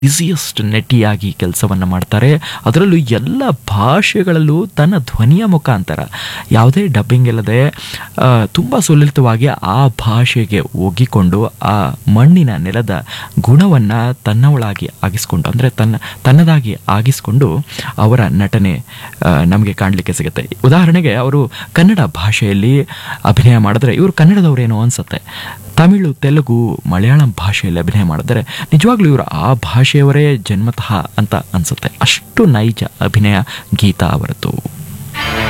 busiest ನಟಿಯಾಗಿ ಕೆಲಸವನ್ನು ಮಾಡ್ತಾರೆ ಅದರಲ್ಲೂ ಎಲ್ಲ ಭಾಷೆಗಳಲ್ಲೂ ತನ್ನ ಧ್ವನಿಯ ಮುಖಾಂತರ ಯಾವುದೇ ಡಬ್ಬಿಂಗ್ ಇಲ್ಲದೆ ತುಂಬ ಸುಲಲಿತವಾಗಿ ಆ ಭಾಷೆಗೆ ಒಗ್ಗಿಕೊಂಡು ಆ ಮಣ್ಣಿನ ನೆಲದ ಗುಣವನ್ನು ತನ್ನವಳಾಗಿ ಆಗಿಸ್ಕೊಂಡು ಅಂದರೆ ತನ್ನ ತನ್ನದಾಗಿ ಆಗಿಸ್ಕೊಂಡು ಅವರ ನಟನೆ ನಮಗೆ ಕಾಣಲಿಕ್ಕೆ ಸಿಗುತ್ತೆ ಉದಾಹರಣೆಗೆ ಅವರು ಕನ್ನಡ ಭಾಷೆಯಲ್ಲಿ ಅಭಿನಯ ಮಾಡಿದ್ರೆ ಇವರು ಕನ್ನಡದವರೇನೋ ಅನ್ಸುತ್ತೆ ತಮಿಳು ತೆಲುಗು ಮಲಯಾಳಂ ಭಾಷೆಯಲ್ಲಿ ಅಭಿನಯ ಮಾಡಿದ್ರೆ ನಿಜವಾಗ್ಲೂ ಇವರು ಆ ಭಾಷೆಯವರೇ ಜನ್ಮತಃ ಅಂತ ಅನ್ಸುತ್ತೆ ಅಷ್ಟು ನೈಜ ಅಭಿನಯ ಗೀತಾ ಅವರದ್ದು